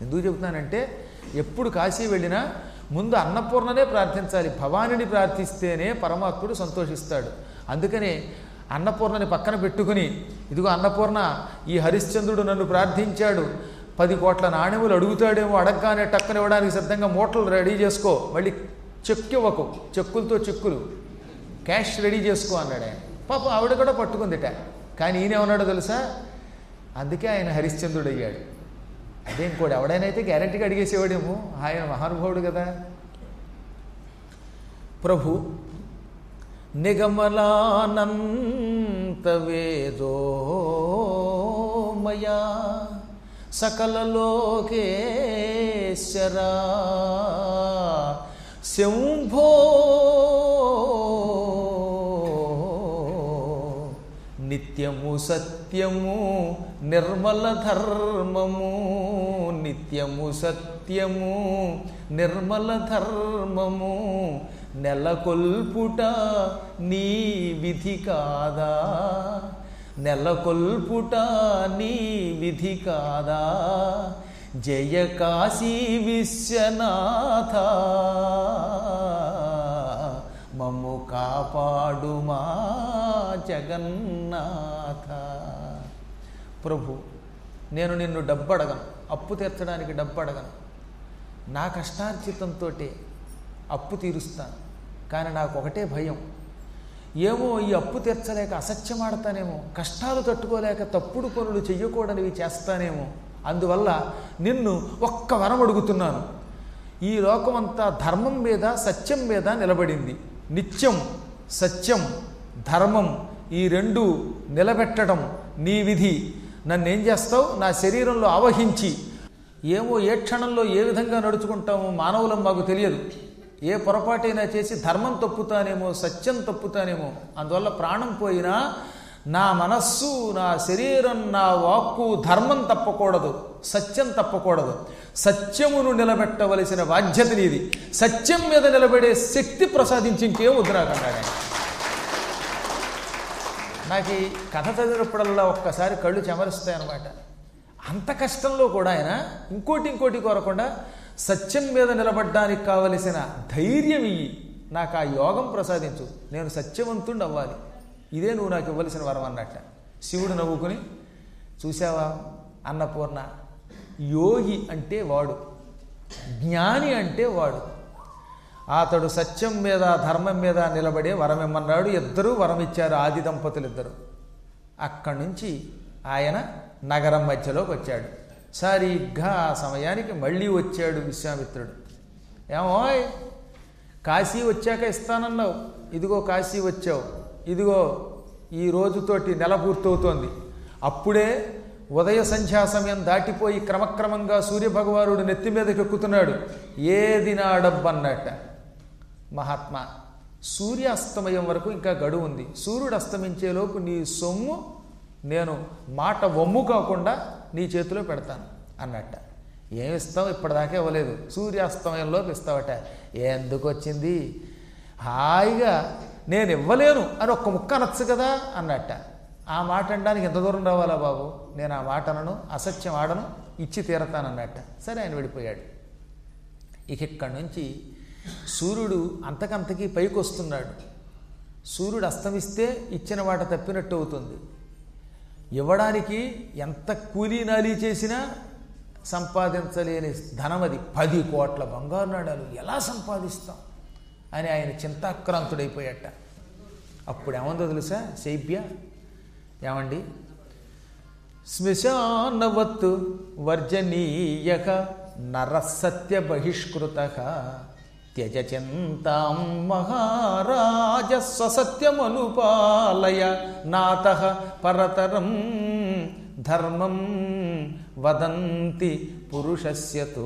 ఎందుకు చెబుతున్నానంటే ఎప్పుడు కాశీ వెళ్ళినా ముందు అన్నపూర్ణనే ప్రార్థించాలి భవానిని ప్రార్థిస్తేనే పరమాత్ముడు సంతోషిస్తాడు అందుకనే అన్నపూర్ణని పక్కన పెట్టుకుని ఇదిగో అన్నపూర్ణ ఈ హరిశ్చంద్రుడు నన్ను ప్రార్థించాడు పది కోట్ల నాణ్యములు అడుగుతాడేమో అడగగానే టక్కన ఇవ్వడానికి సిద్ధంగా మూటలు రెడీ చేసుకో మళ్ళీ చెక్కు ఇవ్వకు చెక్కులతో చెక్కులు క్యాష్ రెడీ చేసుకో అన్నాడు ఆయన పాపం ఆవిడ కూడా పట్టుకుందిట కానీ ఈయన ఏమన్నాడో తెలుసా అందుకే ఆయన హరిశ్చంద్రుడు అయ్యాడు అదే ఇంకోటి ఎవడైనైతే గ్యారంటీగా అడిగేసేవాడేమో ఆయన మహానుభావుడు కదా ప్రభు నిగమలానంత వేదోమయా సకల లోకేశ్వరా శంభో నిత్యము సత్యము నిర్మల ధర్మము నిత్యము సత్యము నిర్మల ధర్మము నెలకొల్పుట నీ విధి కాదా నెలకొల్పుట నీ విధి కాదా జయ కాశీ విశ్వనాథ మమ్ము కాపాడుమా జగన్నాథ ప్రభు నేను నిన్ను డబ్బు అడగను అప్పు తీర్చడానికి డబ్బు అడగను నా కష్టార్జితంతో అప్పు తీరుస్తాను కానీ నాకు ఒకటే భయం ఏమో ఈ అప్పు తీర్చలేక అసత్యం ఆడతానేమో కష్టాలు తట్టుకోలేక తప్పుడు పనులు చెయ్యకూడనివి చేస్తానేమో అందువల్ల నిన్ను ఒక్క వరం అడుగుతున్నాను ఈ లోకమంతా ధర్మం మీద సత్యం మీద నిలబడింది నిత్యం సత్యం ధర్మం ఈ రెండు నిలబెట్టడం నీ విధి నన్నేం చేస్తావు నా శరీరంలో ఆవహించి ఏమో ఏ క్షణంలో ఏ విధంగా నడుచుకుంటామో మానవులం మాకు తెలియదు ఏ పొరపాటైనా చేసి ధర్మం తప్పుతానేమో సత్యం తప్పుతానేమో అందువల్ల ప్రాణం పోయినా నా మనస్సు నా శరీరం నా వాక్కు ధర్మం తప్పకూడదు సత్యం తప్పకూడదు సత్యమును నిలబెట్టవలసిన బాధ్యత నీది సత్యం మీద నిలబడే శక్తి ప్రసాదించి ఇంకేం వద్దు నాకు అన్నాడు ఆయన. నాకు ఈ కథ చదివినప్పుడల్లా ఒక్కసారి కళ్ళు చెమరుస్తాయి అనమాట అంత కష్టంలో కూడా ఆయన ఇంకోటి ఇంకోటి కోరకుండా సత్యం మీద నిలబడ్డానికి కావలసిన ధైర్యం ఇయ్యి నాకు ఆ యోగం ప్రసాదించు నేను సత్యవంతుణ్ణి అవ్వాలి ఇదే నువ్వు నాకు ఇవ్వవలసిన వరం అన్నట్ట శివుడు నవ్వుకుని చూసావా అన్నపూర్ణ యోగి అంటే వాడు జ్ఞాని అంటే వాడు అతడు సత్యం మీద ధర్మం మీద నిలబడే వరం ఇమ్మన్నాడు ఇద్దరూ వరం ఇచ్చారు ఆది దంపతులు ఇద్దరు అక్కడి నుంచి ఆయన నగరం మధ్యలోకి వచ్చాడు సరిగ్గా ఆ సమయానికి మళ్ళీ వచ్చాడు విశ్వామిత్రుడు ఏమోయ్ కాశీ వచ్చాక ఇస్తానన్నావు ఇదిగో కాశీ వచ్చావు ఇదిగో ఈ రోజుతోటి నెల పూర్తవుతోంది అప్పుడే ఉదయ సంధ్యా సమయం దాటిపోయి క్రమక్రమంగా సూర్యభగవానుడు నెత్తి మీదకి ఎక్కుతున్నాడు ఏది నా డబ్బన్నట్ట మహాత్మా సూర్యాస్తమయం వరకు ఇంకా గడువు ఉంది సూర్యుడు అస్తమించేలోపు నీ సొమ్ము నేను మాట వమ్ము కాకుండా నీ చేతిలో పెడతాను అన్నట్ట ఏమి ఇస్తావు ఇప్పటిదాకా ఇవ్వలేదు సూర్యాస్తమయంలోకి ఇస్తావట ఎందుకు వచ్చింది హాయిగా నేను ఇవ్వలేను అని ఒక్క ముక్క అనొచ్చు కదా అన్నట్ట ఆ మాట అనడానికి ఎంత దూరం రావాలా బాబు నేను ఆ మాట అనను అసత్యం ఆడను ఇచ్చి తీరతానన్నట్ట సరే ఆయన వెళ్ళిపోయాడు ఇక ఇక్కడి నుంచి సూర్యుడు అంతకంతకీ పైకి వస్తున్నాడు సూర్యుడు అస్తమిస్తే ఇచ్చిన మాట తప్పినట్టు అవుతుంది ఇవ్వడానికి ఎంత కూలీ నాలీ చేసినా సంపాదించలేని ధనం అది పది కోట్ల బంగారు నాణాలు ఎలా సంపాదిస్తాం అని ఆయన చింతాక్రాంతుడైపోయాట అప్పుడు ఏమందో తెలుసా శైబ్య ఏమండి శ్మశానవత్ వర్జనీయక నరసత్య బహిష్కృత త్యజ చింతాం మహారాజ స్వసత్యమనుపాలయ నాత పరతరం ధర్మం వదంతి పురుషస్యతో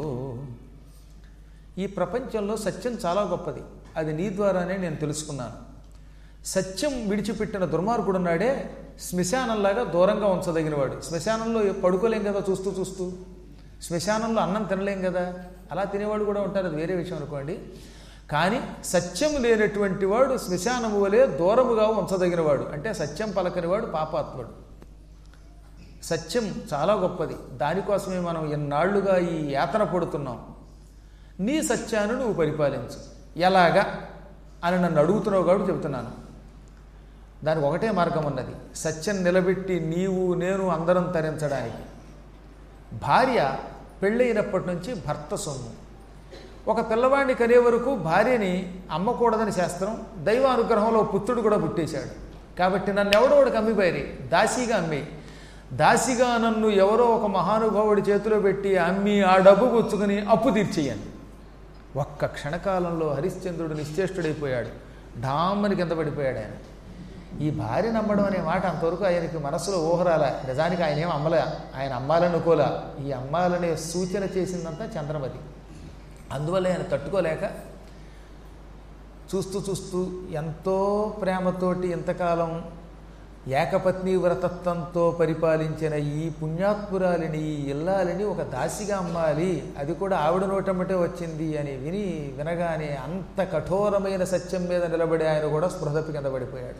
ఈ ప్రపంచంలో సత్యం చాలా గొప్పది అది నీ ద్వారానే నేను తెలుసుకున్నాను సత్యం విడిచిపెట్టిన దుర్మార్గుడు ఉన్నాడే శ్మశానంలాగా దూరంగా ఉంచదగినవాడు శ్మశానంలో పడుకోలేం కదా చూస్తూ చూస్తూ శ్మశానంలో అన్నం తినలేం కదా అలా తినేవాడు కూడా ఉంటారు అది వేరే విషయం అనుకోండి కానీ సత్యం లేనటువంటి వాడు శ్మశానము వలె దూరముగా ఉంచదగినవాడు అంటే సత్యం పలకనివాడు పాపాత్ముడు సత్యం చాలా గొప్పది దానికోసమే మనం ఎన్నాళ్లుగా ఈ యాతన పడుతున్నాం నీ సత్యాన్ని నువ్వు పరిపాలించు ఎలాగా అని నన్ను అడుగుతున్నావు కాబట్టి చెబుతున్నాను దానికి ఒకటే మార్గం ఉన్నది సత్యం నిలబెట్టి నీవు నేను అందరం తరించడానికి భార్య పెళ్ళైనప్పటి నుంచి భర్త సొమ్ము ఒక పిల్లవాడిని కనే వరకు భార్యని అమ్మకూడదని శాస్త్రం దైవ అనుగ్రహంలో పుత్రుడు కూడా పుట్టేశాడు కాబట్టి నన్ను ఎవడో ఒకడికి అమ్మిపోయి దాసీగా అమ్మి దాసిగా నన్ను ఎవరో ఒక మహానుభావుడి చేతిలో పెట్టి అమ్మి ఆ డబ్బు పుచ్చుకుని అప్పు తీర్చేయండి ఒక్క క్షణకాలంలో హరిశ్చంద్రుడు నిశ్చేష్టుడైపోయాడు డామ్మని కింద పడిపోయాడు ఆయన ఈ భార్య నమ్మడం అనే మాట అంతవరకు ఆయనకి మనసులో ఊహరాల నిజానికి ఆయన ఏం అమ్మలే ఆయన అమ్మాలనుకోలే ఈ అమ్మాలనే సూచన చేసిందంతా చంద్రమతి అందువల్ల ఆయన తట్టుకోలేక చూస్తూ చూస్తూ ఎంతో ప్రేమతోటి ఇంతకాలం ఏకపత్ని వ్రతత్వంతో పరిపాలించిన ఈ పుణ్యాత్పురాలిని ఈ ఇల్లాలిని ఒక దాసిగా అమ్మాలి అది కూడా ఆవిడ నోటమ్మటే వచ్చింది అని విని వినగానే అంత కఠోరమైన సత్యం మీద నిలబడి ఆయన కూడా స్పృహతప్పి కింద పడిపోయాడు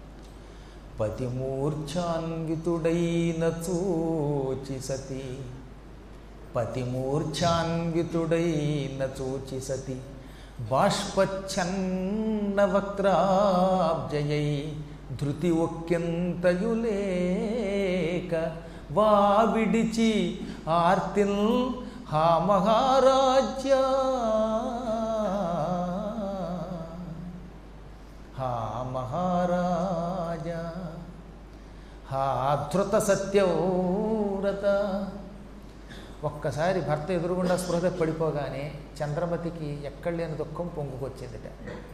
పతిమూర్ఛాన్వితుడైన చూచి సతి పతిమూర్ఛాన్వితుడైన చూచి సతి బాష్పచ్ఛన్న వక్రాబ్జయై ధృతి ఒక్కెంతయులేక వా విడిచి ఆర్తిల్ హా మహారాజ్య హా మహారాజా హా ధృత సత్యవ్రత ఒక్కసారి భర్త ఎదురుగుండా స్పృహ పడిపోగానే చంద్రమతికి ఎక్కడ లేని దుఃఖం పొంగుకొచ్చిందిట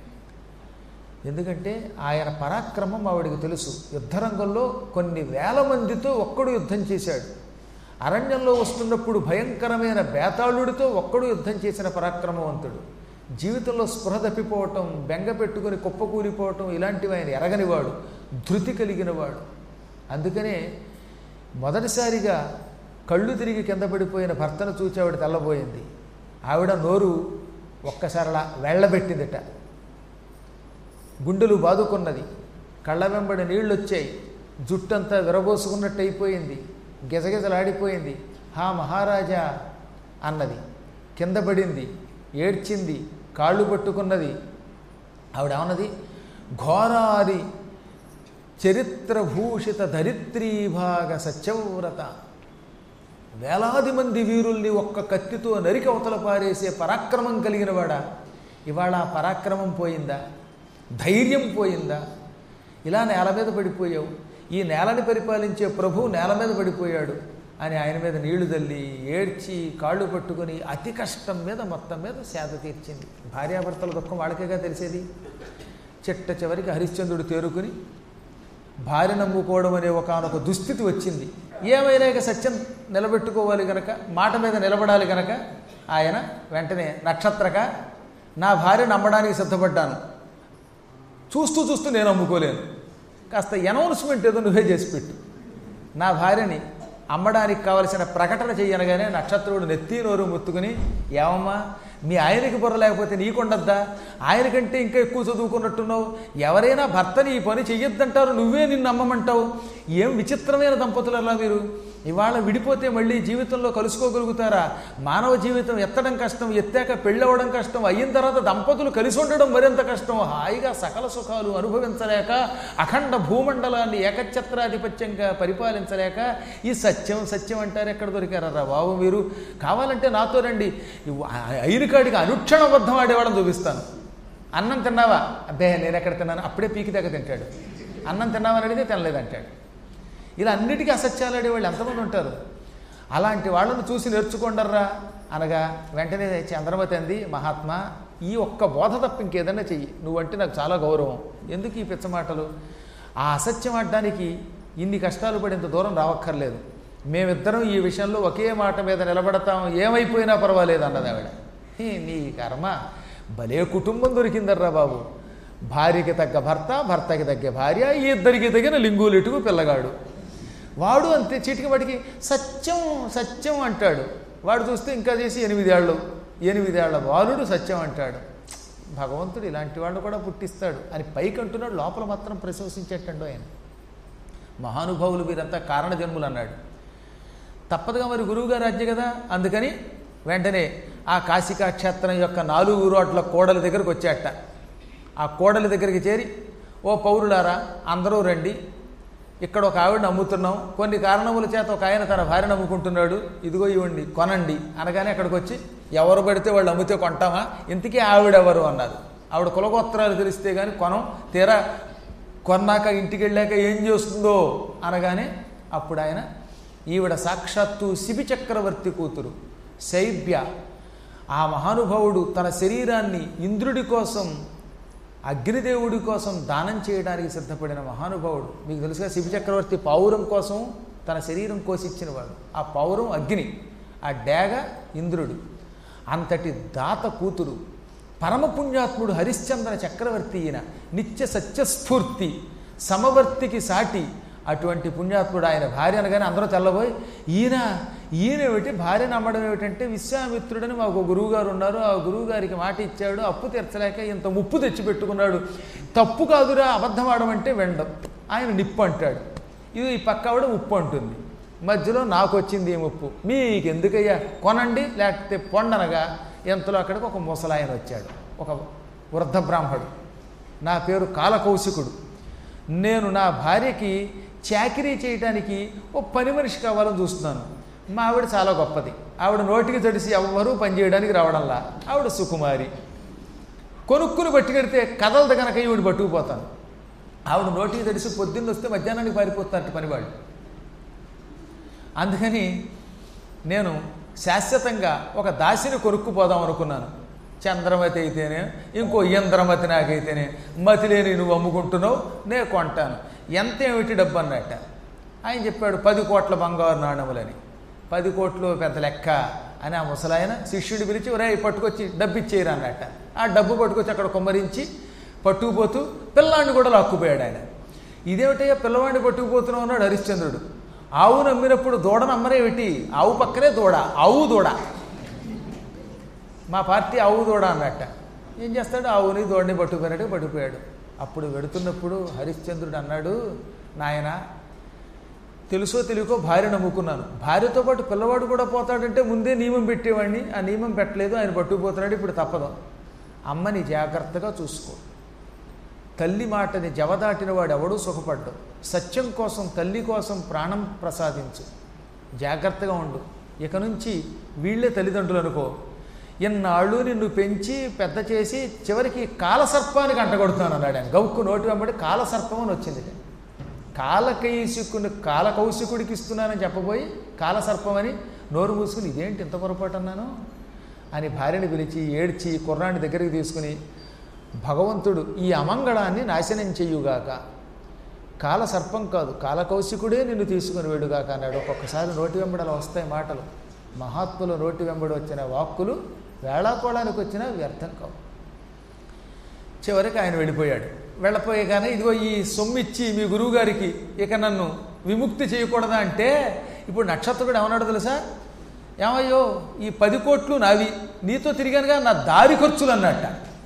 ఎందుకంటే ఆయన పరాక్రమం ఆవిడికి తెలుసు యుద్ధరంగంలో కొన్ని వేల మందితో ఒక్కడు యుద్ధం చేశాడు అరణ్యంలో వస్తున్నప్పుడు భయంకరమైన బేతాళుడితో ఒక్కడు యుద్ధం చేసిన పరాక్రమవంతుడు జీవితంలో స్పృహ తప్పిపోవటం బెంగ పెట్టుకుని కుప్పకూలిపోవటం ఇలాంటివి ఆయన ఎరగనివాడు ధృతి కలిగినవాడు అందుకనే మొదటిసారిగా కళ్ళు తిరిగి కింద పడిపోయిన భర్తను చూచి ఆవిడ తెల్లబోయింది ఆవిడ నోరు ఒక్కసారిలా వెళ్ళబెట్టిందిట గుండెలు బాదుకున్నది కళ్ళ వెంబడి నీళ్ళు వచ్చాయి జుట్టంతా విరబోసుకున్నట్టు అయిపోయింది గిజగిజలాడిపోయింది హా మహారాజా అన్నది కింద పడింది ఏడ్చింది కాళ్ళు పట్టుకున్నది ఆవిడ ఏమన్నది ఘోరారి చరిత్రభూషిత ధరిత్రీభాగ సత్యవ్రత వేలాది మంది వీరుల్ని ఒక్క కత్తితో నరికి అవతల పారేసే పరాక్రమం కలిగినవాడా ఇవాళ ఆ పరాక్రమం పోయిందా ధైర్యం పోయిందా ఇలా నేల మీద పడిపోయావు ఈ నేలని పరిపాలించే ప్రభు నేల మీద పడిపోయాడు అని ఆయన మీద నీళ్లు తల్లి ఏడ్చి కాళ్ళు పట్టుకొని అతి కష్టం మీద మొత్తం మీద సేద తీర్చింది భార్యాభర్తల దుఃఖం వాళ్ళకేగా తెలిసేది చిట్ట చివరికి హరిశ్చంద్రుడు తేరుకుని భార్య నమ్ముకోవడం అనే ఒకనొక దుస్థితి వచ్చింది ఏమైనా ఇక సత్యం నిలబెట్టుకోవాలి గనక మాట మీద నిలబడాలి గనక ఆయన వెంటనే నక్షత్రక నా భార్య నమ్మడానికి సిద్ధపడ్డాను చూస్తూ చూస్తూ నేను అమ్ముకోలేను కాస్త అనౌన్స్మెంట్ ఏదో నువ్వే చేసి పెట్టు నా భార్యని అమ్మడానికి కావలసిన ప్రకటన చెయ్యనగానే నక్షత్రుడు నెత్తి నోరు ముత్తుకుని ఏమమ్మా మీ ఆయనకి బుర్ర లేకపోతే నీకుండద్దా ఆయనకంటే ఇంకా ఎక్కువ చదువుకున్నట్టున్నావు ఎవరైనా భర్తని ఈ పని చెయ్యొద్దంటారు నువ్వే నిన్ను అమ్మమంటావు ఏం విచిత్రమైన దంపతులలా మీరు ఇవాళ విడిపోతే మళ్ళీ జీవితంలో కలుసుకోగలుగుతారా మానవ జీవితం ఎత్తడం కష్టం ఎత్తాక పెళ్ళవడం కష్టం అయిన తర్వాత దంపతులు కలిసి ఉండడం మరింత కష్టం హాయిగా సకల సుఖాలు అనుభవించలేక అఖండ భూమండలాన్ని ఏకఛత్రాధిపత్యంగా పరిపాలించలేక ఈ సత్యం సత్యం అంటారు ఎక్కడ దొరికారా బాబు మీరు కావాలంటే నాతో రండి అయినకాడికి అనుక్షణ అబద్ధం ఆడేవాళ్ళని చూపిస్తాను అన్నం తిన్నావా అబ్బే నేను ఎక్కడ తిన్నాను అప్పుడే పీకి దగ్గర తింటాడు అన్నం తిన్నావని అడిగితే తినలేదంటాడు ఇలా అన్నిటికీ అసత్యాలు ఆడేవాళ్ళు ఎంతమంది ఉంటారు అలాంటి వాళ్ళను చూసి నేర్చుకోండర్రా అనగా వెంటనే చంద్రమతి అంది మహాత్మా ఈ ఒక్క బోధ తప్ప ఇంకేదైనా చెయ్యి నువ్వంటే నాకు చాలా గౌరవం ఎందుకు ఈ పిచ్చమాటలు ఆ అసత్యం ఆడడానికి ఇన్ని కష్టాలు పడి ఇంత దూరం రావక్కర్లేదు మేమిద్దరం ఈ విషయంలో ఒకే మాట మీద నిలబడతాం ఏమైపోయినా పర్వాలేదు అన్నది ఆవిడ "హీ, నీ కర్మ భలే కుటుంబం దొరికిందర్రా బాబు భార్యకి తగ్గ భర్త భర్తకి తగ్గ భార్య ఈ ఇద్దరికి తగిన లింగులిటుకు పిల్లగాడు వాడు అంతే చీటికి వాడికి సత్యం సత్యం అంటాడు వాడు చూస్తే ఇంకా చేసి ఎనిమిదేళ్ళు ఎనిమిదేళ్ల బాలుడు సత్యం అంటాడు భగవంతుడు ఇలాంటి వాళ్ళు కూడా పుట్టిస్తాడు అని పైకి అంటున్నాడు లోపల మాత్రం ప్రశంసించేటండు ఆయన మహానుభావులు వీరంతా కారణ జన్ములు అన్నాడు తప్పదుగా మరి గురువుగారు ఆజ్ఞ కదా అందుకని వెంటనే ఆ కాశికా క్షేత్రం యొక్క నాలుగు రోడ్ల కోడల దగ్గరకు వచ్చాట ఆ కోడలి దగ్గరికి చేరి ఓ పౌరులారా అందరూ రండి ఇక్కడ ఒక ఆవిడని అమ్ముతున్నాం కొన్ని కారణముల చేత ఒక ఆయన తన భార్యను అమ్ముకుంటున్నాడు ఇదిగో ఇవ్వండి కొనండి అనగానే అక్కడికి వచ్చి ఎవరు పడితే వాళ్ళు అమ్మితే కొంటామా ఇంతకీ ఆవిడెవరు అన్నారు ఆవిడ కులగోత్రాలు తెలిస్తే కానీ కొనం తీరా కొన్నాక ఇంటికి వెళ్ళాక ఏం చేస్తుందో అనగానే అప్పుడు ఆయన ఈవిడ సాక్షాత్తు శిబి చక్రవర్తి కూతురు శైబ్య ఆ మహానుభావుడు తన శరీరాన్ని ఇంద్రుడి కోసం అగ్నిదేవుడి కోసం దానం చేయడానికి సిద్ధపడిన మహానుభావుడు మీకు తెలుసుగా శిబి చక్రవర్తి పావురం కోసం తన శరీరం కోసిచ్చినవాడు ఆ పావురం అగ్ని ఆ డేగ ఇంద్రుడు అంతటి దాత కూతురు పరమపుణ్యాత్ముడు హరిశ్చంద్ర చక్రవర్తి ఈయన నిత్య సత్యస్ఫూర్తి సమవర్తికి సాటి అటువంటి పుణ్యాత్ముడు ఆయన భార్య అనగానే అందరూ తెల్లబోయి ఈయన ఈయన ఏమిటి భార్య నమ్మడం ఏమిటంటే విశ్వామిత్రుడని మాకు గురువు గారు ఉన్నారు ఆ గురువు గారికి మాట ఇచ్చాడు అప్పు తీర్చలేక ఇంత ముప్పు తెచ్చిపెట్టుకున్నాడు తప్పు కాదురా అబద్ధం ఆడమంటే వెండం ఆయన నిప్పు అంటాడు ఇది ఈ పక్క ఆవిడ ఉప్పు అంటుంది మధ్యలో నాకు వచ్చింది ఈ ముప్పు మీకు ఎందుకయ్యా కొనండి లేకపోతే పొండనగా ఎంతలో అక్కడికి ఒక ముసలాయన వచ్చాడు ఒక వృద్ధ బ్రాహ్మడు నా పేరు కాలకౌశికుడు నేను నా భార్యకి చాకరీ చేయటానికి ఓ పని మనిషి కావాలని చూస్తున్నాను మా ఆవిడ చాలా గొప్పది ఆవిడ నోటికి తడిసి ఎవ్వరూ పనిచేయడానికి రావడంలా ఆవిడ సుకుమారి కొనుక్కుని పట్టుకెడితే కదలదు కనుక ఈవిడ పట్టుకుపోతాను ఆవిడ నోటికి తడిసి పొద్దున్న వస్తే మధ్యాహ్నానికి పారిపోతారట పనివాళ్ళు అందుకని నేను శాశ్వతంగా ఒక దాసిని కొనుక్కుపోదాం అనుకున్నాను చంద్రమతి అయితేనే ఇంకో ఇంద్రమతి నాకైతేనే మతి లేని నువ్వు అమ్ముకుంటున్నావు నే కొంటాను ఎంత ఏమిటి డబ్బు అన్నట్ట ఆయన చెప్పాడు పది కోట్ల బంగారు నాణములని పది కోట్లు పెద్ద లెక్క అని ఆ ముసలాయన శిష్యుడు పిలిచి ఒరే పట్టుకొచ్చి డబ్బు ఇచ్చేయరు అన్నట్ట ఆ డబ్బు పట్టుకొచ్చి అక్కడ కొమ్మరించి పట్టుకుపోతూ పిల్లాన్ని కూడా లాక్కుపోయాడు ఆయన ఇదేమిటయ్యా పిల్లవాడిని పట్టుకుపోతున్నావు అన్నాడు హరిశ్చంద్రుడు ఆవు నమ్మినప్పుడు దూడను అమ్మరేమిటి ఆవు పక్కనే దూడ ఆవు దూడ మా పార్టీ ఆవు దూడ అన్నట్ట ఏం చేస్తాడు ఆవుని దూడని పట్టుకుపోయినట్టు పట్టుకుపోయాడు అప్పుడు వెడుతున్నప్పుడు హరిశ్చంద్రుడు అన్నాడు నాయన తెలుసో తెలియకో భార్య నమ్ముకున్నాను భార్యతో పాటు పిల్లవాడు కూడా పోతాడంటే ముందే నియమం పెట్టేవాడిని ఆ నియమం పెట్టలేదు ఆయన పట్టుకుపోతున్నాడు ఇప్పుడు తప్పదు అమ్మని జాగ్రత్తగా చూసుకో తల్లి మాటని జవదాటిన వాడు ఎవడూ సుఖపడ్డు సత్యం కోసం తల్లి కోసం ప్రాణం ప్రసాదించు జాగ్రత్తగా ఉండు ఇక నుంచి వీళ్ళే తల్లిదండ్రులు అనుకో ఇన్నాళ్ళు నిన్ను పెంచి పెద్ద చేసి చివరికి కాలసర్పానికి అంటగొడుతాను అన్నాడు ఆయన గౌక్కు నోటి వెంబడి కాలసర్పం అని వచ్చింది కాలకైసికుని కాలకౌశికుడికి ఇస్తున్నానని చెప్పబోయి కాలసర్పం అని నోరు మూసుకుని ఇదేంటి ఇంత పొరపాటు అన్నాను అని భార్యని పిలిచి ఏడ్చి కుర్రాన్ని దగ్గరికి తీసుకుని భగవంతుడు ఈ అమంగళాన్ని నాశనం చెయ్యుగాక కాల సర్పం కాదు కాలకౌశికుడే నిన్ను తీసుకుని వేడుగాక అన్నాడు ఒక్కొక్కసారి నోటి వెంబడి అలా వస్తాయి మాటలు మహాత్ములు నోటి వెంబడి వచ్చిన వాక్కులు వేళాకోళానికి వచ్చినా వ్యర్థం కావు చివరికి ఆయన వెళ్ళిపోయాడు వెళ్ళపోయగానే ఇదిగో ఈ సొమ్మిచ్చి మీ గురువుగారికి ఇక నన్ను విముక్తి చేయకూడదా అంటే ఇప్పుడు నక్షత్రుడు ఏమన్నాడు తెలుసా ఏమయ్యో ఈ పది కోట్లు నావి నీతో తిరిగానుగా నా దారి ఖర్చులు అన్నట్ట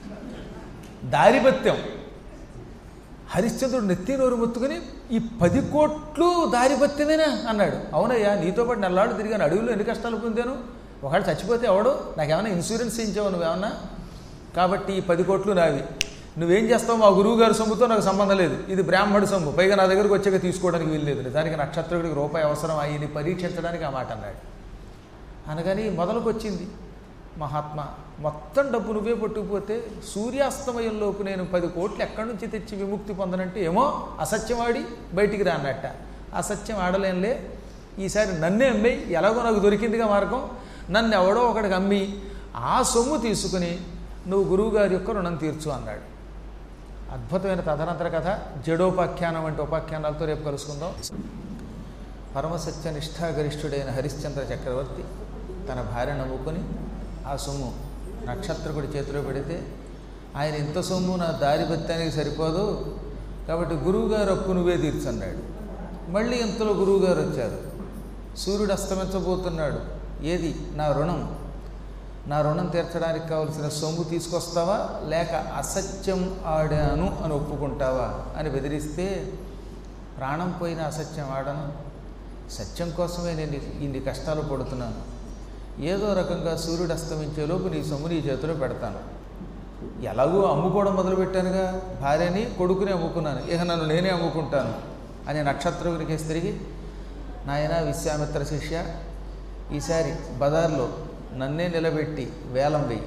దారిపత్యం హరిశ్చంద్రుడు నెత్తి నోరు మొత్తుకుని ఈ పది కోట్లు దారిపత్యమేనా అన్నాడు అవునయ్యా నీతో పాటు నెల్లాడు తిరిగాను అడవిలో ఎన్ని కష్టాలు పొందాను ఒకవేళ చచ్చిపోతే ఎవడు నాకేమైనా ఇన్సూరెన్స్ ఇచ్చావు నువ్వేమన్నా కాబట్టి ఈ పది కోట్లు నావి నువ్వేం చేస్తావు మా గురువు గారి సొమ్ముతో నాకు సంబంధం లేదు ఇది బ్రాహ్మడు సొమ్ము పైగా నా దగ్గరకు వచ్చాక తీసుకోవడానికి వీల్లేదు దానికి నక్షత్రుడికి రూపాయి అవసరం అయ్యింది పరీక్షించడానికి ఆ మాట అన్నాడు అనగాని మొదలుకొచ్చింది మహాత్మా మొత్తం డబ్బు నువ్వే పట్టుకుపోతే సూర్యాస్తమయంలోపు నేను పది కోట్లు ఎక్కడి నుంచి తెచ్చి విముక్తి పొందనంటే ఏమో అసత్యమాడి బయటికి రా అన్నట్ట అసత్యం ఆడలేనులే ఈసారి నన్నే అమ్మాయి ఎలాగో నాకు దొరికిందిగా మార్గం నన్ను ఎవడో ఒకడికి అమ్మి ఆ సొమ్ము తీసుకుని నువ్వు గురువుగారి యొక్క రుణం తీర్చు అన్నాడు అద్భుతమైన తదనంతర కథ జడోపాఖ్యానం వంటి ఉపాఖ్యానాలతో రేపు కలుసుకుందాం పరమసత్య నిష్ఠాగరిష్ఠుడైన హరిశ్చంద్ర చక్రవర్తి తన భార్య నమ్ముకొని ఆ సొమ్ము నక్షత్రకుడి చేతిలో పెడితే ఆయన ఇంత సొమ్ము నా దారి బత్తానికి సరిపోదు కాబట్టి గురువుగారు అప్పు నువ్వే తీర్చన్నాడు మళ్ళీ ఇంతలో గురువుగారు వచ్చారు సూర్యుడు అస్తమించబోతున్నాడు ఏది నా రుణం నా రుణం తీర్చడానికి కావలసిన సొమ్ము తీసుకొస్తావా లేక అసత్యం ఆడాను అని ఒప్పుకుంటావా అని బెదిరిస్తే ప్రాణం పోయిన అసత్యం ఆడను సత్యం కోసమే నేను ఇన్ని కష్టాలు పడుతున్నాను ఏదో రకంగా సూర్యుడు అస్తమించేలోపు నీ సొమ్ము నీ చేతిలో పెడతాను ఎలాగో అమ్ముకోవడం మొదలుపెట్టానుగా భార్యని కొడుకుని అమ్ముకున్నాను ఇక నన్ను నేనే అమ్ముకుంటాను అని నక్షత్రునికి తిరిగి నాయన విశ్వామిత్ర శిష్య ఈసారి బజార్లో నన్నే నిలబెట్టి వేలం వెయ్యి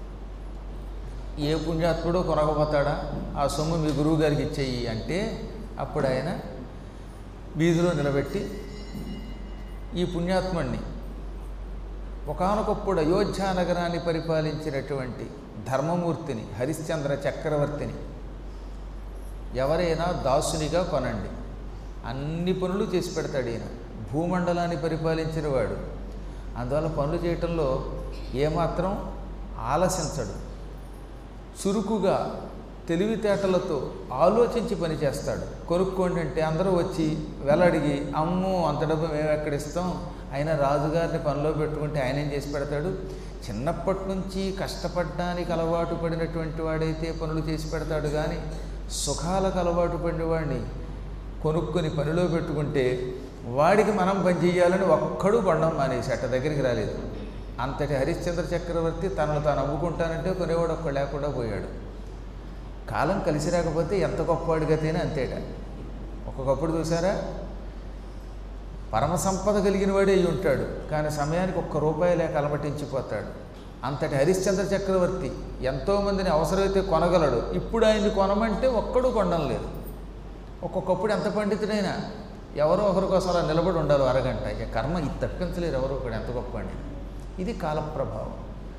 ఏ పుణ్యాత్ముడో కొనకపోతాడా ఆ సొమ్ము మీ గురువు గారికి ఇచ్చేయి అంటే అప్పుడు ఆయన వీధిలో నిలబెట్టి ఈ పుణ్యాత్ముణ్ణి ఒకనొకప్పుడు అయోధ్య నగరాన్ని పరిపాలించినటువంటి ధర్మమూర్తిని హరిశ్చంద్ర చక్రవర్తిని ఎవరైనా దాసునిగా కొనండి అన్ని పనులు చేసి పెడతాడు ఈయన భూమండలాన్ని పరిపాలించిన వాడు అందువల్ల పనులు చేయటంలో ఏమాత్రం ఆలసించడు చురుకుగా తెలివితేటలతో ఆలోచించి పని చేస్తాడు కొనుక్కోండి అంటే అందరూ వచ్చి వెలడిగి అమ్మో అంత డబ్బు మేము ఎక్కడిస్తాం అయినా రాజుగారిని పనిలో పెట్టుకుంటే ఆయన ఏం చేసి పెడతాడు చిన్నప్పటి నుంచి కష్టపడడానికి అలవాటు పడినటువంటి వాడైతే పనులు చేసి పెడతాడు కానీ సుఖాలకు అలవాటు పడినవాడిని కొనుక్కొని పనిలో పెట్టుకుంటే వాడికి మనం పని చేయాలని ఒక్కడు కొండం మానేసి అట్ట దగ్గరికి రాలేదు అంతటి హరిశ్చంద్ర చక్రవర్తి తనను తాను అమ్ముకుంటానంటే కొనేవాడు ఒక్క లేకుండా పోయాడు కాలం కలిసి రాకపోతే ఎంత గొప్పవాడిగతేనే అంతేట ఒక్కొక్కప్పుడు చూసారా పరమ సంపద కలిగిన వాడే అయి ఉంటాడు కానీ సమయానికి ఒక్క రూపాయి లేక అలమటించిపోతాడు అంతటి హరిశ్చంద్ర చక్రవర్తి ఎంతోమందిని అవసరమైతే కొనగలడు ఇప్పుడు ఆయన్ని కొనమంటే ఒక్కడు కొనడం లేదు ఒక్కొక్కప్పుడు ఎంత పండితుడైనా ఎవరో ఒకరి కోసం అలా నిలబడి ఉండాలి అరగంట ఇక కర్మ ఇది తప్పించలేరు ఎవరో ఒకడు ఎంత గొప్ప అండి ఇది కాలప్రభావం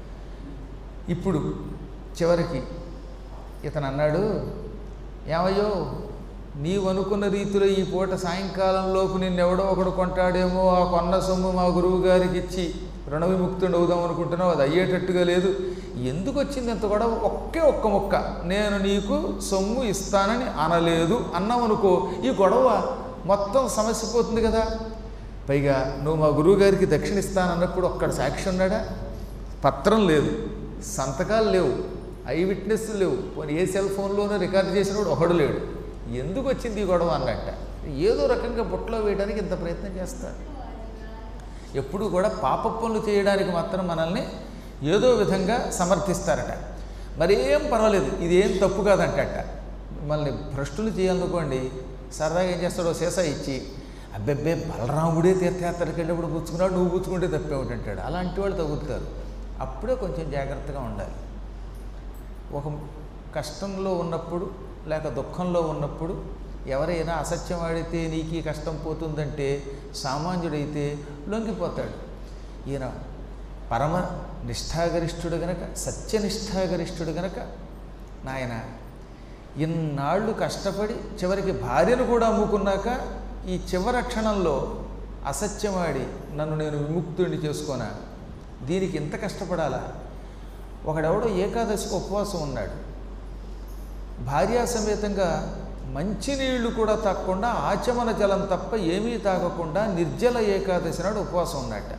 ఇప్పుడు చివరికి ఇతను అన్నాడు ఏమయ్యో నీవు అనుకున్న రీతిలో ఈ పూట సాయంకాలంలోపు నిన్నెవడో ఒకడు కొంటాడేమో ఆ కొన్న సొమ్ము మా గురువు గారికి ఇచ్చి రుణ విముక్తుడు అవుదాం అనుకుంటున్నావు అది అయ్యేటట్టుగా లేదు ఎందుకు వచ్చింది ఇంత గొడవ ఒకే ఒక్క మొక్క నేను నీకు సొమ్ము ఇస్తానని అనలేదు అన్నామనుకో ఈ గొడవ మొత్తం సమస్య పోతుంది కదా పైగా నువ్వు మా గురువు గారికి దక్షిణ ఇస్తానన్నప్పుడు ఒక్కడ సాక్షి ఉన్నాడా పత్రం లేదు సంతకాలు లేవు ఐ విట్నెస్ లేవు పోనీ ఏ సెల్ ఫోన్లోనూ రికార్డు చేసినప్పుడు ఒకడు లేడు ఎందుకు వచ్చింది ఈ గొడవ అన్నట్ట ఏదో రకంగా బుట్టలో వేయడానికి ఇంత ప్రయత్నం చేస్తారు ఎప్పుడు కూడా పాప పనులు చేయడానికి మాత్రం మనల్ని ఏదో విధంగా సమర్థిస్తారట మరేం పర్వాలేదు ఇది ఏం తప్పు కాదంటట మనల్ని భ్రష్టులు చేయాలనుకోండి సరదాగా ఏం చేస్తాడో సీసా ఇచ్చి అబ్బెబ్బే బలరాముడే తీర్థయాత్రకి వెళ్ళినప్పుడు పుచ్చుకున్నాడు నువ్వు పుచ్చుకుంటే తప్పేమిటంటాడు అలాంటి వాళ్ళు తగ్గుతారు అప్పుడే కొంచెం జాగ్రత్తగా ఉండాలి ఒక కష్టంలో ఉన్నప్పుడు లేక దుఃఖంలో ఉన్నప్పుడు ఎవరైనా అసత్యం ఆడితే నీకు ఈ కష్టం పోతుందంటే సామాన్యుడైతే లొంగిపోతాడు ఈయన పరమ నిష్ఠాగరిష్ఠుడు గనక సత్యనిష్ఠాగరిష్ఠుడు గనక నాయన ఇన్నాళ్ళు కష్టపడి చివరికి భార్యను కూడా అమ్ముకున్నాక ఈ చివరి క్షణంలో అసత్యమాడి నన్ను నేను విముక్తుడిని చేసుకోనా దీనికి ఇంత కష్టపడాలా ఒకడెవడో ఏకాదశికి ఉపవాసం ఉన్నాడు భార్యా సమేతంగా మంచినీళ్లు కూడా తాగకుండా ఆచమన జలం తప్ప ఏమీ తాగకుండా నిర్జల ఏకాదశి నాడు ఉపవాసం ఉన్నట్ట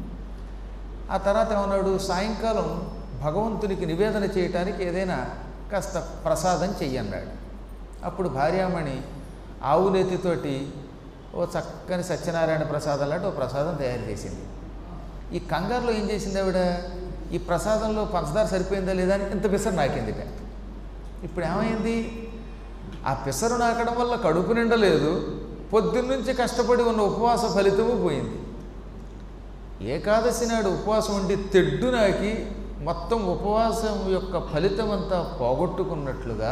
ఆ తర్వాత ఏమన్నాడు సాయంకాలం భగవంతునికి నివేదన చేయటానికి ఏదైనా కాస్త ప్రసాదం చెయ్యన్నాడు అప్పుడు భార్యామణి ఆవు నెత్తితోటి ఓ చక్కని సత్యనారాయణ ప్రసాదం లాంటి ఓ ప్రసాదం తయారు చేసింది ఈ కంగారులో ఏం చేసింది ఆవిడ ఈ ప్రసాదంలో పంచదార సరిపోయిందా లేదా అని ఇంత పిసరు నాకిందిట ఇప్పుడు ఏమైంది ఆ పిసరు నాకడం వల్ల కడుపు నిండలేదు పొద్దున్నుంచి కష్టపడి ఉన్న ఉపవాస ఫలితము పోయింది ఏకాదశి నాడు ఉపవాసం ఉండి తెడ్డు నాకి మొత్తం ఉపవాసం యొక్క ఫలితం అంతా పోగొట్టుకున్నట్లుగా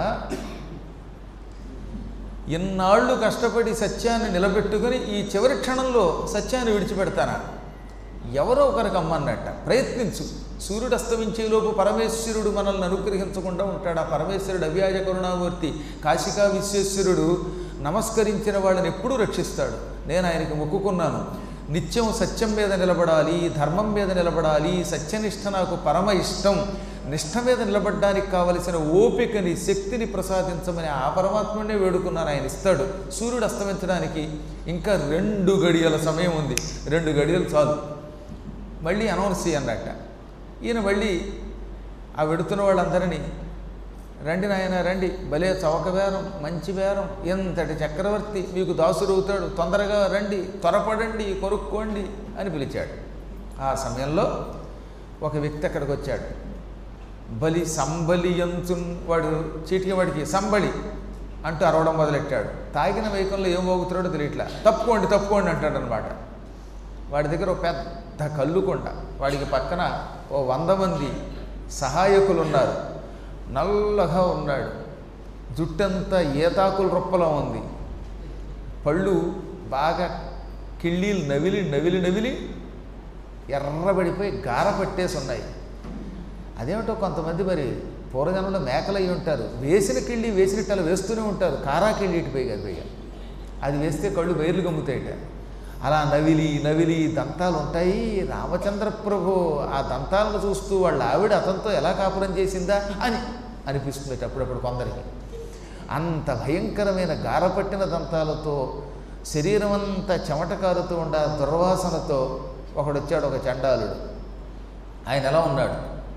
ఇన్నాళ్ళు కష్టపడి సత్యాన్ని నిలబెట్టుకుని ఈ చివరి క్షణంలో సత్యాన్ని విడిచిపెడతానా ఎవరో ఒకరికి అమ్మన్నట్ట ప్రయత్నించు సూర్యుడు అస్తమించేలోపు పరమేశ్వరుడు మనల్ని అనుగ్రహించకుండా ఉంటాడు ఆ పరమేశ్వరుడు అవ్యాజ కరుణామూర్తి కాశికా విశ్వేశ్వరుడు నమస్కరించిన వాళ్ళని ఎప్పుడూ రక్షిస్తాడు నేను ఆయనకి మొక్కుకున్నాను నిత్యం సత్యం మీద నిలబడాలి ధర్మం మీద నిలబడాలి సత్యనిష్ట నాకు పరమ ఇష్టం నిష్ట మీద నిలబడడానికి కావలసిన ఓపికని శక్తిని ప్రసాదించమని ఆ పరమాత్ముడినే వేడుకున్నాను ఆయన ఇస్తాడు సూర్యుడు అస్తమించడానికి ఇంకా రెండు గడియల సమయం ఉంది రెండు గడియలు చాలు మళ్ళీ అనౌన్స్ చేయన్నట్ట ఈయన మళ్ళీ ఆ వెడుతున్న వాళ్ళందరినీ రండి నాయన రండి భలే చవక బేరం మంచి బేరం ఎంతటి చక్రవర్తి మీకు దాసురవుతాడు తొందరగా రండి త్వరపడండి కొనుక్కోండి అని పిలిచాడు ఆ సమయంలో ఒక వ్యక్తి అక్కడికి వచ్చాడు బలి సంబలి యంచున్ వాడు చీటికి వాడికి సంబలి అంటూ అరవడం మొదలెట్టాడు తాగిన వైకంలో ఏం మోగుతున్నాడో తెలియట్లా తప్పుకోండి తప్పుకోండి అంటాడు అనమాట వాడి దగ్గర ఒక పెద్ద కల్లుకొండ వాడికి పక్కన ఓ వంద మంది సహాయకులు ఉన్నారు నల్లగా ఉన్నాడు జుట్టంతా ఏతాకుల రొప్పలో ఉంది పళ్ళు బాగా కిళ్ళీలు నవిలి నవిలి నవిలి ఎర్రబడిపోయి గార పట్టేసి ఉన్నాయి అదేమిటో కొంతమంది మరి పూర్వజనంలో మేకలు అయి ఉంటారు వేసిన కిళ్ళి వేసినట్టు అలా వేస్తూనే ఉంటారు కారా కిళ్ళి ఇటుపోయి కదా పైగా అది వేస్తే కళ్ళు బయర్లు గమ్ముతాయిట అలా నవిలి నవిలి దంతాలు ఉంటాయి రామచంద్ర ప్రభు ఆ దంతాలను చూస్తూ వాళ్ళ ఆవిడ అతనితో ఎలా కాపురం చేసిందా అని అనిపిస్తుంది అప్పుడప్పుడు కొందరికి అంత భయంకరమైన గారపట్టిన దంతాలతో శరీరం అంతా చెమట కారుతూ ఉండ దుర్వాసనతో ఒకడు వచ్చాడు ఒక చండాలుడు ఆయన ఎలా ఉన్నాడు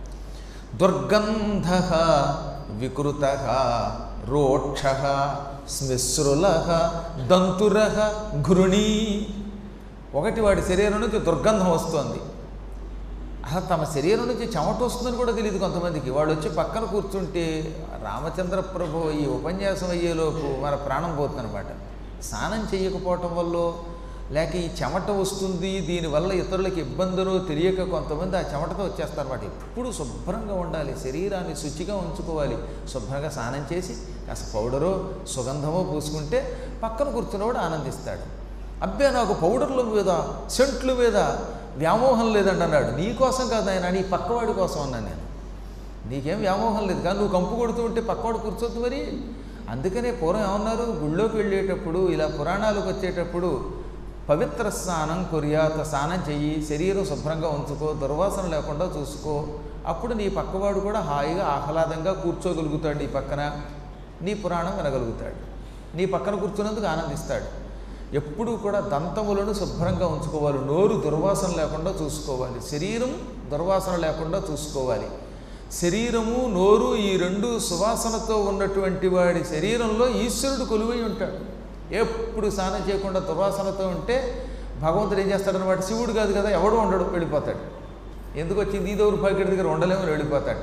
దుర్గంధ వికృత రోక్ష స్మిశ్రుల దంతుర ఘృణీ ఒకటి వాడి శరీరం నుంచి దుర్గంధం వస్తోంది అసలు తమ శరీరం నుంచి చెమట వస్తుందని కూడా తెలియదు కొంతమందికి వాళ్ళు వచ్చి పక్కన కూర్చుంటే రామచంద్ర ప్రభు ఈ ఉపన్యాసం అయ్యేలోపు మన ప్రాణం పోతుందన్నమాట స్నానం చేయకపోవటం వల్ల లేక ఈ చెమట వస్తుంది దీనివల్ల ఇతరులకు ఇబ్బందులు తెలియక కొంతమంది ఆ చెమటతో వచ్చేస్తారన్నమాట ఎప్పుడు శుభ్రంగా ఉండాలి శరీరాన్ని శుచిగా ఉంచుకోవాలి శుభ్రంగా స్నానం చేసి కాస్త పౌడరో సుగంధమో పూసుకుంటే పక్కన కూర్చున్నవాడు ఆనందిస్తాడు అబ్బే నాకు పౌడర్ల మీద సెంట్ల మీద వ్యామోహం లేదండి అన్నాడు నీ కోసం కాదు ఆయన నీ పక్కవాడి కోసం అన్నాను నేను నీకేం వ్యామోహం లేదు కానీ నువ్వు కంపు కొడుతూ ఉంటే పక్కవాడు కూర్చోద్దు మరి అందుకనే పూర్వం ఏమన్నారు గుళ్ళోకి వెళ్ళేటప్పుడు ఇలా పురాణాలకు వచ్చేటప్పుడు పవిత్ర స్నానం కొరియాత స్నానం చెయ్యి శరీరం శుభ్రంగా ఉంచుకో దుర్వాసన లేకుండా చూసుకో అప్పుడు నీ పక్కవాడు కూడా హాయిగా ఆహ్లాదంగా కూర్చోగలుగుతాడు నీ పక్కన నీ పురాణం వినగలుగుతాడు నీ పక్కన కూర్చున్నందుకు ఆనందిస్తాడు ఎప్పుడూ కూడా దంతములను శుభ్రంగా ఉంచుకోవాలి నోరు దుర్వాసన లేకుండా చూసుకోవాలి శరీరం దుర్వాసన లేకుండా చూసుకోవాలి శరీరము నోరు ఈ రెండు సువాసనతో ఉన్నటువంటి వాడి శరీరంలో ఈశ్వరుడు కొలువై ఉంటాడు ఎప్పుడు స్నానం చేయకుండా దుర్వాసనతో ఉంటే భగవంతుడు ఏం చేస్తాడన్నమాట శివుడు కాదు కదా ఎవడు ఉండడు వెళ్ళిపోతాడు ఎందుకు వచ్చింది ఈ దౌరు పాకెట్ దగ్గర ఉండలేమని వెళ్ళిపోతాట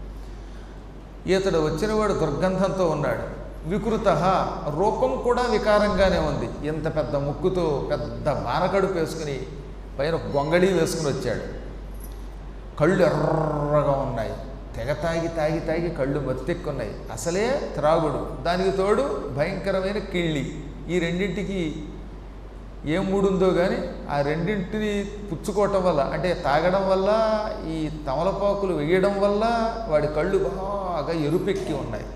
ఇతడు వచ్చినవాడు దుర్గంధంతో ఉన్నాడు వికృత రూపం కూడా వికారంగానే ఉంది ఇంత పెద్ద ముక్కుతో పెద్ద బానకడుపు వేసుకుని పైన ఒక గొంగళి వేసుకుని వచ్చాడు కళ్ళు ఎర్రగా ఉన్నాయి తెగ తాగి తాగి తాగి కళ్ళు మత్తెక్కున్నాయి అసలే త్రాగుడు దానికి తోడు భయంకరమైన కిళ్ళి ఈ రెండింటికి ఏం మూడుందో కానీ ఆ రెండింటిని పుచ్చుకోవటం వల్ల అంటే తాగడం వల్ల ఈ తమలపాకులు వేయడం వల్ల వాడి కళ్ళు బాగా ఎరుపెక్కి ఉన్నాయి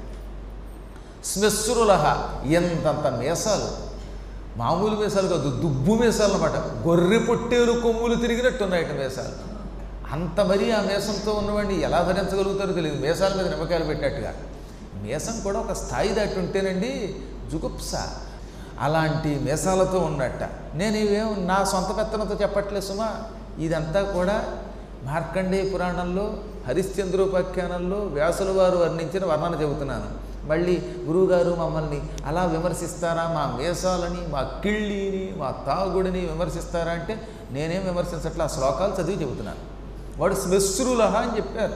శ్మశ్రులహ ఎంతంత మీసాలు మామూలు మీసాలు కాదు దుబ్బు మీసాలు అనమాట గొర్రె పొట్టేలు కొమ్ములు తిరిగినట్టున్నాయట మీసాలు అంత మరీ ఆ మీసంతో ఉన్నవాడిని ఎలా భరించగలుగుతారో తెలియదు మీసాల మీద నిమ్మకాయలు పెట్టినట్టుగా మీసం కూడా ఒక స్థాయి దాటి ఉంటేనండి జుగుప్స అలాంటి మీసాలతో ఉన్నట్ట నేను ఇవేం నా సొంత పెత్తనంతో చెప్పట్లేదు సుమా ఇదంతా కూడా మార్కండేయ పురాణంలో హరిశ్చంద్రోపాఖ్యానంలో వ్యాసుల వారు వర్ణించిన వర్ణన చెబుతున్నాను మళ్ళీ గురువుగారు మమ్మల్ని అలా విమర్శిస్తారా మా మేసాలని మా కిళ్ళిని మా తాగుడిని విమర్శిస్తారా అంటే నేనేం విమర్శించట్లా ఆ శ్లోకాలు చదివి చెబుతున్నాను వాడు శ్మశ్రులహ అని చెప్పారు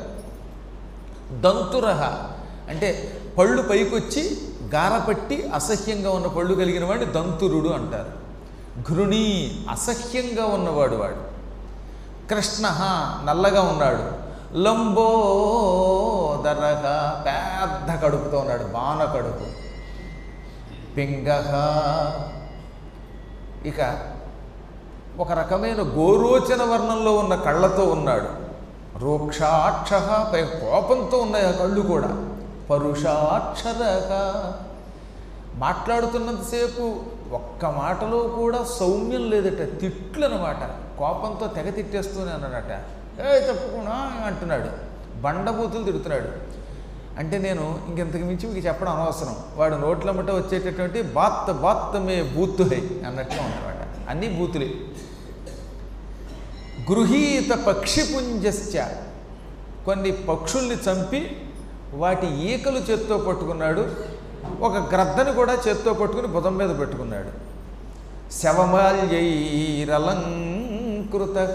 దంతురహ అంటే పళ్ళు పైకొచ్చి గారపట్టి అసహ్యంగా ఉన్న పళ్ళు కలిగిన వాడిని దంతురుడు అంటారు ఘృణి అసహ్యంగా ఉన్నవాడు వాడు కృష్ణ నల్లగా ఉన్నాడు లంబోదరగ పెద్ద కడుపుతో ఉన్నాడు బాణ కడుపు పింగహ ఇక ఒక రకమైన గోరోచన వర్ణంలో ఉన్న కళ్ళతో ఉన్నాడు రోక్షాక్ష పై కోపంతో ఉన్నాయి ఆ కళ్ళు కూడా పరుషాక్షరక మాట్లాడుతున్నంతసేపు ఒక్క మాటలో కూడా సౌమ్యం లేదట తిట్లు అనమాట కోపంతో తెగ తిట్టేస్తూనే అన్నాడట ఏ తప్పకుండా అంటున్నాడు బండబూతులు తిడుతున్నాడు అంటే నేను ఇంకెంతకు మించి మీకు చెప్పడం అనవసరం వాడు నోట్లమ్మట వచ్చేటటువంటి బాత్ బాత్ మే బూతు హై అన్నట్టుగా ఉన్నమాట అన్నీ బూతులే గృహీత పక్షిపుంజశ్చ కొన్ని పక్షుల్ని చంపి వాటి ఈకలు చేత్తో పట్టుకున్నాడు ఒక గ్రద్దని కూడా చేత్తో పట్టుకుని భుజం మీద పెట్టుకున్నాడు శవమాల్యైరలంకృత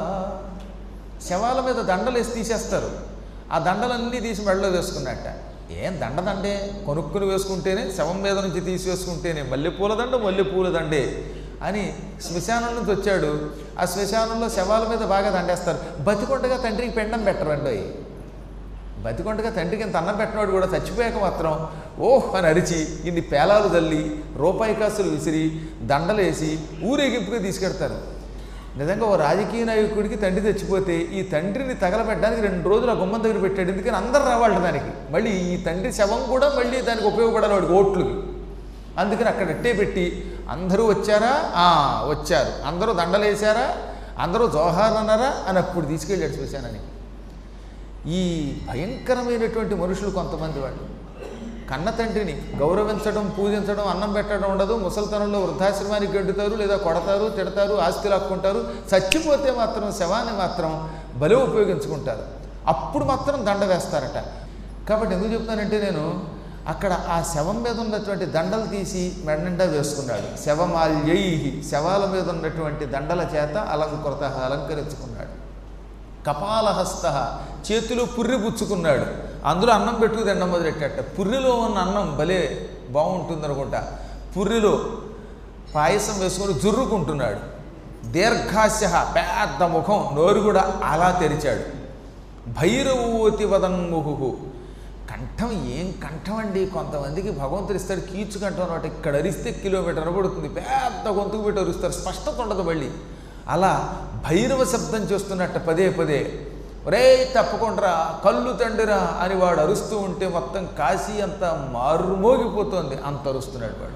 శవాల మీద దండలు వేసి తీసేస్తారు ఆ దండలన్నీ తీసి మెడలో వేసుకున్నట్ట ఏం దండ దండే కొనుక్కుని వేసుకుంటేనే శవం మీద నుంచి తీసి వేసుకుంటేనే మల్లెపూల దండ మల్లెపూల దండే అని శ్మశానం నుంచి వచ్చాడు ఆ శ్మశానంలో శవాల మీద బాగా దండేస్తారు బతికొండగా తండ్రికి పెండం పెట్టరండి బతికొండగా తండ్రికి ఇంత అన్నం పెట్టినవాడు కూడా చచ్చిపోయాక మాత్రం ఓహ్ అని అరిచి ఇన్ని పేలాలు తల్లి రూపాయి కాసులు విసిరి దండలేసి ఊరేగింపుగా తీసుకెడతారు నిజంగా ఓ రాజకీయ నాయకుడికి తండ్రి చచ్చిపోతే ఈ తండ్రిని తగలబెట్టడానికి రెండు రోజులు ఆ గుమ్మం దగ్గర పెట్టాడు ఎందుకని అందరు రావాలి దానికి మళ్ళీ ఈ తండ్రి శవం కూడా మళ్ళీ దానికి ఉపయోగపడాలి వాడికి ఓట్లకి అందుకని అక్కడ ఎట్టే పెట్టి అందరూ వచ్చారా ఆ వచ్చారు అందరూ దండలేశారా అందరూ జోహార్ అన్నారా అని అప్పుడు తీసుకెళ్ళాడు శ్మశానానికి ఈ భయంకరమైనటువంటి మనుషులు కొంతమంది వాళ్ళు కన్న తండ్రిని గౌరవించడం పూజించడం అన్నం పెట్టడం ఉండదు ముసలితనంలో వృద్ధాశ్రమానికి గడ్డుతారు లేదా కొడతారు తిడతారు ఆస్తి లాక్కుంటారు చచ్చిపోతే మాత్రం శవాన్ని మాత్రం బలి ఉపయోగించుకుంటారు అప్పుడు మాత్రం దండ వేస్తారట కాబట్టి ఎందుకు చెప్తానంటే నేను అక్కడ ఆ శవం మీద ఉన్నటువంటి దండలు తీసి మెడనిండా వేసుకున్నాడు శవమాల్యై శవాల మీద ఉన్నటువంటి దండల చేత అలంకృత అలంకరించుకున్నాడు కపాలహస్త చేతిలో పుర్రి పుచ్చుకున్నాడు అందులో అన్నం పెట్టుకు తినడం మొదలెట్టాట పుర్రిలో ఉన్న అన్నం భలే బాగుంటుంది అనుకుంటా పుర్రిలో పాయసం వేసుకొని జుర్రుకుంటున్నాడు దీర్ఘాస్య పెద్ద ముఖం నోరు కూడా అలా తెరిచాడు భైరవోతి వదన్ముహు కంఠం ఏం కంఠం అండి కొంతమందికి భగవంతుడు ఇస్తాడు కీచు కంఠం అనమాట ఇక్కడ అరిస్తే కిలోమీటర్ పడుతుంది పెద్ద గొంతుకు పెట్టి అరుస్తారు స్పష్టత ఉండదు మళ్ళీ అలా భైరవ శబ్దం చేస్తున్నట్ట పదే పదే ఒరే తప్పకుండా కళ్ళు తండ్రిరా అని వాడు అరుస్తూ ఉంటే మొత్తం కాశీ అంతా మారుమోగిపోతుంది అంత అరుస్తున్నాడు వాడు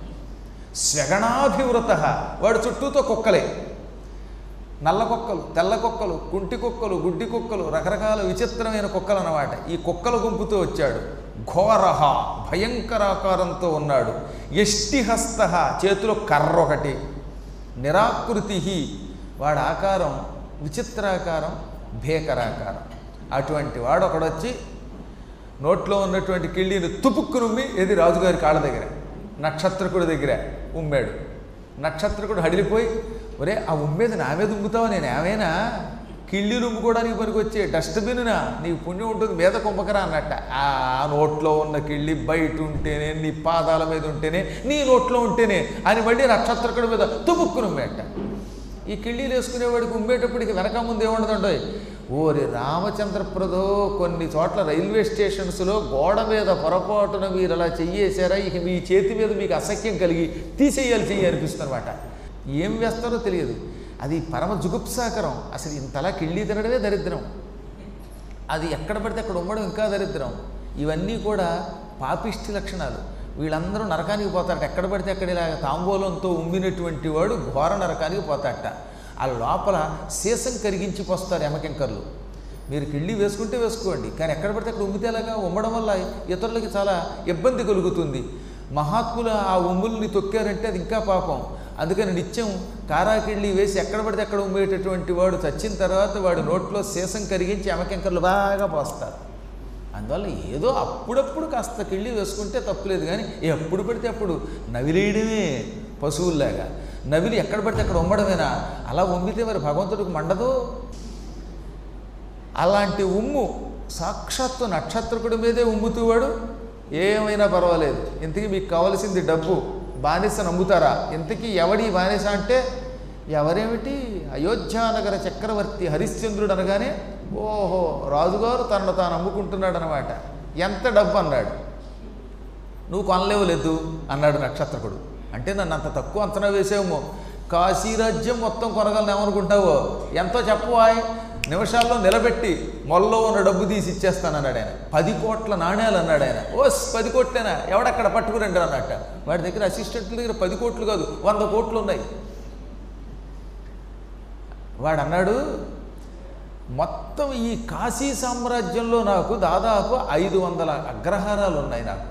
శ్వగణాభివృత వాడు చుట్టూతో కుక్కలే నల్ల కుక్కలు తెల్ల కుక్కలు కుంటి కుక్కలు గుడ్డి కుక్కలు రకరకాల విచిత్రమైన కుక్కలు అన్నమాట ఈ కుక్కల గుంపుతో వచ్చాడు ఘోరహ భయంకరాకారంతో ఉన్నాడు యష్టిహస్త చేతిలో కర్ర ఒకటి నిరాకృతి వాడి ఆకారం విచిత్రాకారం భీకరాకారం అటువంటి వాడు ఒకడొచ్చి నోట్లో ఉన్నటువంటి కిళ్ళీని తుపుక్కు నుమ్మి ఏది రాజుగారి కాళ్ళ దగ్గర నక్షత్రకుడి దగ్గర ఉమ్మాడు నక్షత్రకుడు హడిలిపోయి ఒరే ఆ ఉమ్మేది నా మీద ఉమ్ముతావా నేను ఏమైనా కిళ్ళి రుమ్ముకోవడానికి పనికొచ్చే డస్ట్బిన్నా నీకు పుణ్యం ఉంటుంది మీద కుంభకరా అన్నట్ట ఆ నోట్లో ఉన్న కిళ్ళి బయట ఉంటేనే నీ పాదాల మీద ఉంటేనే నీ నోట్లో ఉంటేనే అని మళ్ళీ నక్షత్రకుడి మీద తుపుక్కు నుమ్మేట ఈ కిళ్ళీలు వేసుకునేవాడికి ఉమ్మేటప్పటికి వెనక ముందు ఏముండదండోయ్ ఓరి రామచంద్రప్రదో కొన్ని చోట్ల రైల్వే స్టేషన్స్లో గోడ మీద పొరపాటున మీరు అలా చెయ్యేశారా ఇక మీ చేతి మీద మీకు అసఖ్యం కలిగి తీసేయాలి చెయ్యి అనిపిస్తుంది అనమాట ఏం వేస్తారో తెలియదు అది పరమ జుగుప్సాకరం అసలు ఇంతలా కిళ్ళీ తినడమే దరిద్రం అది ఎక్కడ పడితే అక్కడ ఉమ్మడం ఇంకా దరిద్రం ఇవన్నీ కూడా పాపిష్టి లక్షణాలు వీళ్ళందరూ నరకానికి పోతారట ఎక్కడ పడితే అక్కడ ఇలా తాంబూలంతో ఉమ్మినటువంటి వాడు ఘోర నరకానికి పోతాడట ఆ లోపల సీసం కరిగించి పోస్తారు ఎమకెంకర్లు మీరు కిళ్ళి వేసుకుంటే వేసుకోండి కానీ ఎక్కడ పడితే అక్కడ ఉమ్మితే ఎలాగా ఉమ్మడం వల్ల ఇతరులకి చాలా ఇబ్బంది కలుగుతుంది మహాత్ములు ఆ ఉమ్ముల్ని తొక్కారంటే అది ఇంకా పాపం అందుకని నిత్యం కారాకిళ్ళి వేసి ఎక్కడ పడితే అక్కడ ఉమ్మేటటువంటి వాడు చచ్చిన తర్వాత వాడు నోట్లో సీసం కరిగించి ఎమకెంకర్లు బాగా పోస్తారు అందువల్ల ఏదో అప్పుడప్పుడు కాస్త కిళ్ళి వేసుకుంటే తప్పులేదు కానీ ఎప్పుడు పడితే అప్పుడు నవిలేయడమే పశువుల్లాగా నవిలి ఎక్కడ పడితే అక్కడ ఉమ్మడమేనా అలా ఉమ్మితే మరి భగవంతుడికి మండదు అలాంటి ఉమ్ము సాక్షాత్తు నక్షత్రకుడి మీదే ఉమ్ముతూవాడు ఏమైనా పర్వాలేదు ఇంతకీ మీకు కావలసింది డబ్బు బానిస నమ్ముతారా ఇంతకీ ఎవడి బానిస అంటే ఎవరేమిటి అయోధ్యానగర చక్రవర్తి హరిశ్చంద్రుడు అనగానే ఓహో రాజుగారు తనను తాను అమ్ముకుంటున్నాడు అనమాట ఎంత డబ్బు అన్నాడు నువ్వు కొనలేవు లేదు అన్నాడు నక్షత్రకుడు అంటే నన్ను అంత తక్కువ అంచనా వేసేమో కాశీరాజ్యం మొత్తం కొనగలను ఏమనుకుంటావో ఎంతో చెప్పవాయ్ నిమిషాల్లో నిలబెట్టి మొల్లో ఉన్న డబ్బు తీసి ఇచ్చేస్తాను అన్నాడు ఆయన పది కోట్ల నాణ్యాలు అన్నాడు ఆయన ఓస్ పది కోట్లేనా ఎవడక్కడ పట్టుకురండి అన్నట్ట వాడి దగ్గర అసిస్టెంట్ల దగ్గర పది కోట్లు కాదు వంద కోట్లు ఉన్నాయి వాడు అన్నాడు మొత్తం ఈ కాశీ సామ్రాజ్యంలో నాకు దాదాపు ఐదు వందల అగ్రహారాలు ఉన్నాయి నాకు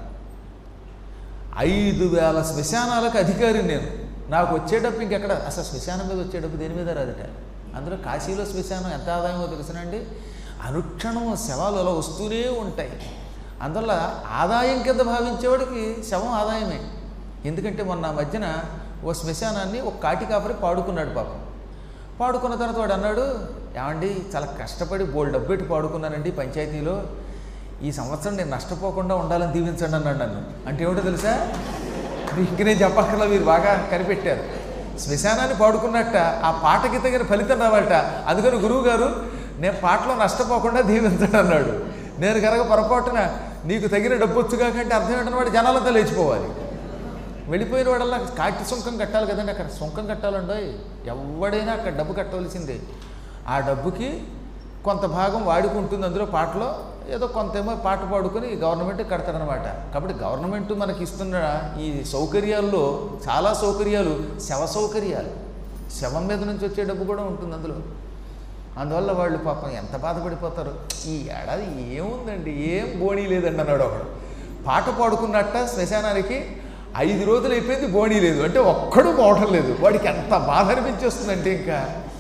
ఐదు వేల శ్మశానాలకు అధికారి నేను నాకు వచ్చేటప్పు ఇంకెక్కడ అసలు శ్మశానం మీద వచ్చేటప్పు దేని మీద రాదట అందులో కాశీలో శ్మశానం ఎంత ఆదాయమో తెలుసునండి అనుక్షణం శవాలు అలా వస్తూనే ఉంటాయి అందువల్ల ఆదాయం కింద భావించేవాడికి శవం ఆదాయమే ఎందుకంటే మొన్న ఆ మధ్యన ఓ శ్మశానాన్ని ఒక కాటి కాపరి పాడుకున్నాడు పాపం పాడుకున్న తర్వాత వాడు అన్నాడు ఏమండి చాలా కష్టపడి బోల్ డబ్బు పెట్టి పాడుకున్నానండి పంచాయతీలో ఈ సంవత్సరం నేను నష్టపోకుండా ఉండాలని దీవించండి అన్నాడు నన్ను అంటే ఏమిటో తెలుసా మీకు నేను చెప్పక్కర్లా మీరు బాగా కనిపెట్టారు శ్మశానాన్ని పాడుకున్నట్ట ఆ పాటకి తగిన ఫలితం రావాలట అందుకని గురువు గారు నేను పాటలో నష్టపోకుండా దీవించండి అన్నాడు నేను కనుక పొరపాటున నీకు తగిన డబ్బు వచ్చు కాకంటే అర్థం ఏంటన్న వాడు జనాలంతా లేచిపోవాలి వెళ్ళిపోయిన వాడల్లా కాటి సుంకం కట్టాలి కదండి అక్కడ సుంకం కట్టాలండో ఎవడైనా అక్కడ డబ్బు కట్టవలసిందే ఆ డబ్బుకి కొంత భాగం వాడికి ఉంటుంది అందులో పాటలో ఏదో కొంతేమో పాట పాడుకొని గవర్నమెంట్ కడతారనమాట కాబట్టి గవర్నమెంట్ మనకి ఇస్తున్న ఈ సౌకర్యాల్లో చాలా సౌకర్యాలు శవ సౌకర్యాలు శవం మీద నుంచి వచ్చే డబ్బు కూడా ఉంటుంది అందులో అందువల్ల వాళ్ళు పాపం ఎంత బాధపడిపోతారు ఈ ఏడాది ఏముందండి ఏం బోణీ లేదండి అన్నాడు ఒకడు పాట పాడుకున్నట్ట శ్మశానానికి ఐదు రోజులు అయిపోయింది బోణీ లేదు అంటే ఒక్కడు పోవటం లేదు వాడికి ఎంత బాధ అనిపించేస్తుందంటే ఇంకా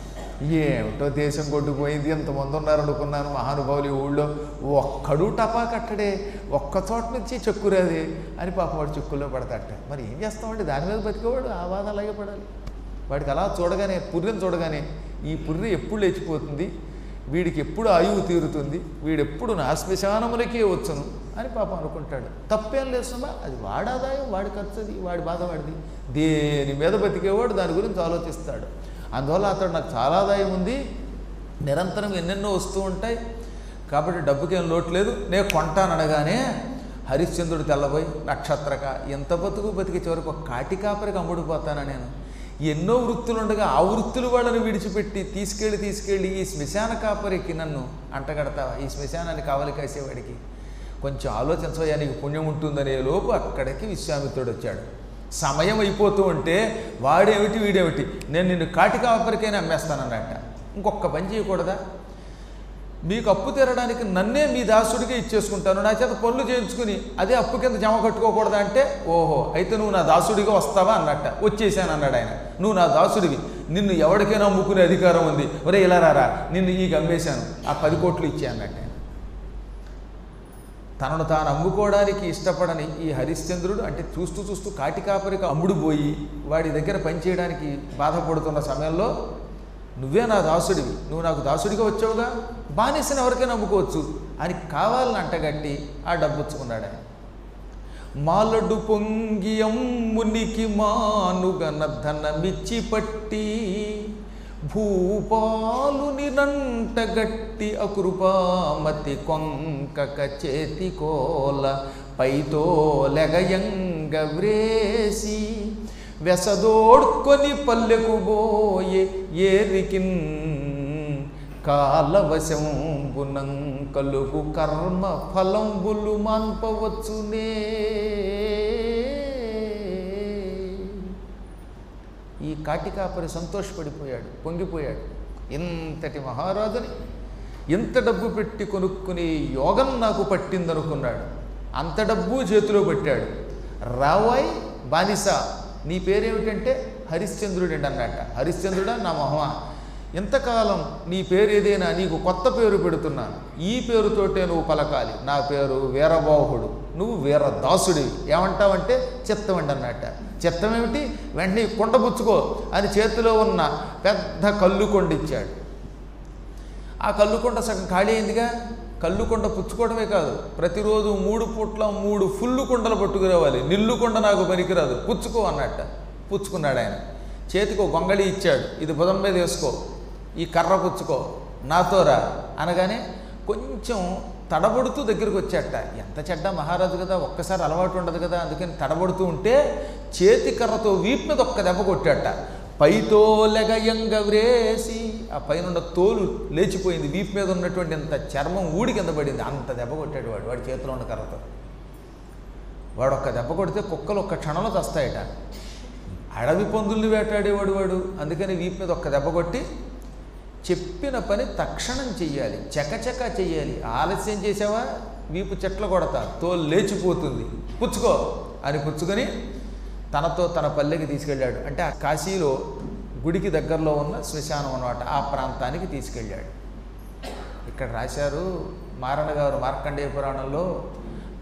ఏమిటో దేశం కొట్టుకుపోయింది ఎంతమంది ఉన్నారు అనుకున్నాను మహానుభావులు ఈ ఊళ్ళో ఒక్కడు టపా కట్టడే ఒక్క చోట నుంచి చెక్కురాది అని పాపం వాడు చెక్కుల్లో పడతాట మరి ఏం చేస్తామండి దాని మీద బతికేవాడు ఆ బాధ అలాగే పడాలి వాడికి అలా చూడగానే పుర్రెని చూడగానే ఈ పుర్రె ఎప్పుడు లేచిపోతుంది వీడికి ఎప్పుడు ఆయువు తీరుతుంది వీడెప్పుడు నా శ్మశానములకే వచ్చును అని పాపం అనుకుంటాడు తప్పేం లేదు సుమా అది వాడి ఆదాయం వాడి ఖర్చు అది వాడి బాధ వాడిది దేని మీద బతికేవాడు దాని గురించి ఆలోచిస్తాడు అందువల్ల అతడు నాకు చాలా ఆదాయం ఉంది నిరంతరం ఎన్నెన్నో వస్తూ ఉంటాయి కాబట్టి డబ్బుకేం లోటు లేదు నేను కొంటాననగానే హరిశ్చంద్రుడు తెల్లబోయి నక్షత్రక ఎంత బతుకు బతికి చివరికి ఒక కాటి కాపరికి అమ్ముడుపోతానా నేను ఎన్నో వృత్తులు ఉండగా ఆ వృత్తులు వాళ్ళని విడిచిపెట్టి తీసుకెళ్ళి తీసుకెళ్ళి ఈ శ్మశాన కాపరికి నన్ను అంటగడతావా ఈ శ్మశానాన్ని కావలి కాసేవాడికి కొంచెం ఆలోచించవయ్యా నీకు పుణ్యం ఉంటుందనే లోపు అక్కడికి విశ్వామిత్రుడు వచ్చాడు సమయం అయిపోతూ ఉంటే వాడేమిటి వీడేమిటి నేను నిన్ను కాటి కాపరికైనా అమ్మేస్తానన్నట్ట ఇంకొక పని చేయకూడదా మీకు అప్పు తీరడానికి నన్నే మీ దాసుడిగా ఇచ్చేసుకుంటాను నా చేత పనులు చేయించుకుని అదే అప్పు కింద జమ కట్టుకోకూడదా అంటే ఓహో అయితే నువ్వు నా దాసుడిగా వస్తావా అన్నట్ట వచ్చేసాను అన్నాడు ఆయన నువ్వు నా దాసుడివి నిన్ను ఎవరికైనా అమ్ముకునే అధికారం ఉంది ఒరే ఇలా రారా నిన్ను ఈ అమ్మేశాను ఆ పది కోట్లు ఇచ్చే అన్నట్టు ఆయన. తనను తాను అమ్ముకోవడానికి ఇష్టపడని ఈ హరిశ్చంద్రుడు అంటే చూస్తూ చూస్తూ కాటికాపరికి అమ్ముడు పోయి వాడి దగ్గర పనిచేయడానికి బాధపడుతున్న సమయంలో నువ్వే నా దాసుడివి నువ్వు నాకు దాసుడిగా వచ్చావుగా బానిసని ఎవరికైనా అమ్ముకోవచ్చు అని కావాలని అంటగట్టి ఆ డబ్బు వచ్చుకున్నాడు ఆయన మాలడు పొంగి అమ్మునికి మానుగన ధనమిచ్చి పట్టి భూపాలుని నంటగట్టి అకృపామతి కొంకక చేతి కోల పైతో లెగయంగ వ్రేసి వెసదోడ్కొని పల్లెకు బోయే ఏరికిన్ కాలవశంబునం కలుగు కర్మ ఫలంబులు మాన్పవచ్చునే ఈ కాటికాపరి సంతోషపడిపోయాడు పొంగిపోయాడు ఇంతటి మహారాజుని ఇంత డబ్బు పెట్టి కొనుక్కుని యోగం నాకు పట్టిందనుకున్నాడు అంత డబ్బు చేతిలో పెట్టాడు రావాయ్ బానిస నీ పేరేమిటంటే హరిశ్చంద్రుడు అన్నట్ట హరిశ్చంద్రుడా నా మొహమా ఇంతకాలం నీ పేరు ఏదైనా నీకు కొత్త పేరు పెడుతున్నాను ఈ పేరుతోటే నువ్వు పలకాలి నా పేరు వీరబాహుడు నువ్వు వీరదాసుడివి ఏమంటావంటే చిత్తమండి అన్నట్ట చిత్తం ఏమిటి వెంటనే కొండబుచ్చుకో అని చేతిలో ఉన్న పెద్ద కళ్ళు కొండిచ్చాడు ఆ కల్లుకొండ సగం ఖాళీ అయిందిగా కల్లుకొండ పుచ్చుకోవడమే కాదు ప్రతిరోజు మూడు పూట్ల మూడు ఫుల్లు కొండలు పట్టుకురావాలి నిల్లు కొండ నాకు పనికిరాదు పుచ్చుకో అన్నట్ట పుచ్చుకున్నాడు ఆయన చేతికి ఒక గొంగళి ఇచ్చాడు ఇది భుజం మీద వేసుకో ఈ కర్ర పుచ్చుకో నాతో రా అనగానే కొంచెం తడబడుతూ దగ్గరికి వచ్చాట ఎంత చెడ్డ మహారాజు కదా ఒక్కసారి అలవాటు ఉండదు కదా అందుకని తడబడుతూ ఉంటే చేతి కర్రతో వీపు మీద ఒక్క దెబ్బ కొట్టాట పైతో లెగయంగ వ్రేసి ఆ పైన ఉన్న తోలు లేచిపోయింది వీపు మీద ఉన్నటువంటి అంత చర్మం ఊడి కింద పడింది అంత దెబ్బ కొట్టాడు వాడు వాడి చేతిలో ఉన్న కర్రతో వాడు ఒక్క దెబ్బ కొడితే కుక్కలు ఒక్క క్షణంలో చస్తాయట అడవి పందుల్ని వేటాడేవాడు వాడు అందుకని వీపు మీద ఒక్క దెబ్బ కొట్టి చెప్పిన పని తక్షణం చెయ్యాలి చకచక చెయ్యాలి ఆలస్యం చేసావా వీపు చెట్ల కొడతా తోలు లేచిపోతుంది పుచ్చుకో అని పుచ్చుకొని తనతో తన పల్లెకి తీసుకెళ్ళాడు అంటే ఆ కాశీలో గుడికి దగ్గరలో ఉన్న శ్మశానం అన్నమాట ఆ ప్రాంతానికి తీసుకెళ్ళాడు ఇక్కడ రాశారు మారణ గారు మార్కండేయ పురాణంలో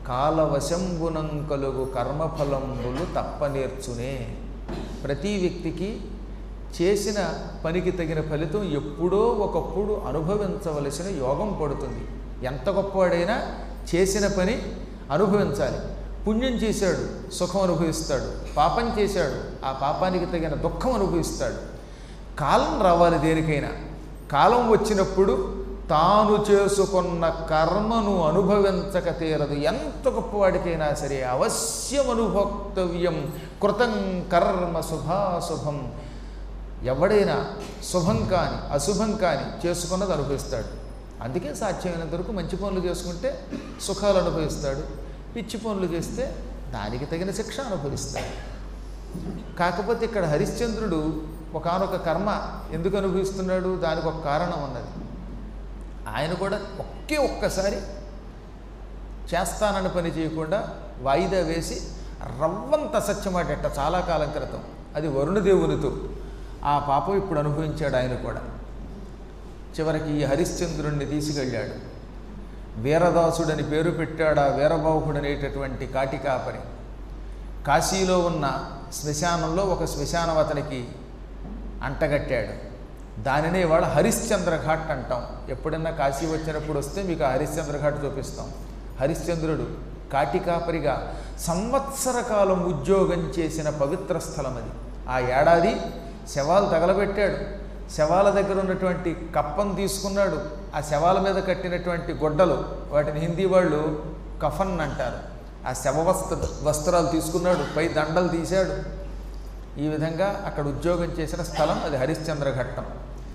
కాలవశంబునం కలుగు కర్మఫలంబులు తప్పనేర్చునే ప్రతి వ్యక్తికి చేసిన పనికి తగిన ఫలితం ఎప్పుడో ఒకప్పుడు అనుభవించవలసిన యోగం పడుతుంది ఎంత గొప్పవాడైనా చేసిన పని అనుభవించాలి పుణ్యం చేశాడు సుఖం అనుభవిస్తాడు పాపం చేశాడు ఆ పాపానికి తగిన దుఃఖం అనుభవిస్తాడు కాలం రావాలి దేనికైనా కాలం వచ్చినప్పుడు తాను చేసుకున్న కర్మను అనుభవించక తీరదు ఎంత గొప్పవాడికైనా సరే అవశ్యం అనుభోక్తవ్యం కృతం కర్మ శుభాశుభం ఎవడైనా శుభం కాని అశుభం కాని చేసుకున్నది అనుభవిస్తాడు అందుకే సాధ్యమైనంత వరకు మంచి పనులు చేసుకుంటే సుఖాలు అనుభవిస్తాడు పిచ్చి పనులు చేస్తే దానికి తగిన శిక్ష అనుభవిస్తాడు కాకపోతే ఇక్కడ హరిశ్చంద్రుడు ఒకనొక కర్మ ఎందుకు అనుభవిస్తున్నాడు దానికి ఒక కారణం ఉన్నది ఆయన కూడా ఒకే ఒక్కసారి చేస్తానని పని చేయకుండా వాయిదా వేసి రవ్వంత సత్యమాటట చాలా కాలం క్రితం అది వరుణదేవునితో ఆ పాపం ఇప్పుడు అనుభవించాడు ఆయన కూడా చివరికి ఈ హరిశ్చంద్రుణ్ణి తీసుకెళ్ళాడు వీరదాసుడని పేరు పెట్టాడు ఆ వీరబాహుడు అనేటటువంటి కాటికాపరి కాశీలో ఉన్న శ్మశానంలో ఒక శ్మశానం అతనికి అంటగట్టాడు దానినే ఇవాళ హరిశ్చంద్ర ఘాట్ అంటాం ఎప్పుడన్నా కాశీ వచ్చినప్పుడు వస్తే మీకు ఆ హరిశ్చంద్ర ఘాట్ చూపిస్తాం హరిశ్చంద్రుడు కాటికాపరిగా సంవత్సర కాలం ఉద్యోగం చేసిన పవిత్ర స్థలం అది ఆ ఏడాది శవాలు తగలబెట్టాడు శవాల దగ్గర ఉన్నటువంటి కప్పను తీసుకున్నాడు ఆ శవాల మీద కట్టినటువంటి గుడ్డలు వాటిని హిందీ వాళ్ళు కఫన్ అంటారు ఆ శవ వస్త్ర వస్త్రాలు తీసుకున్నాడు పై దండలు తీశాడు ఈ విధంగా అక్కడ ఉద్యోగం చేసిన స్థలం అది హరిశ్చంద్ర ఘట్టం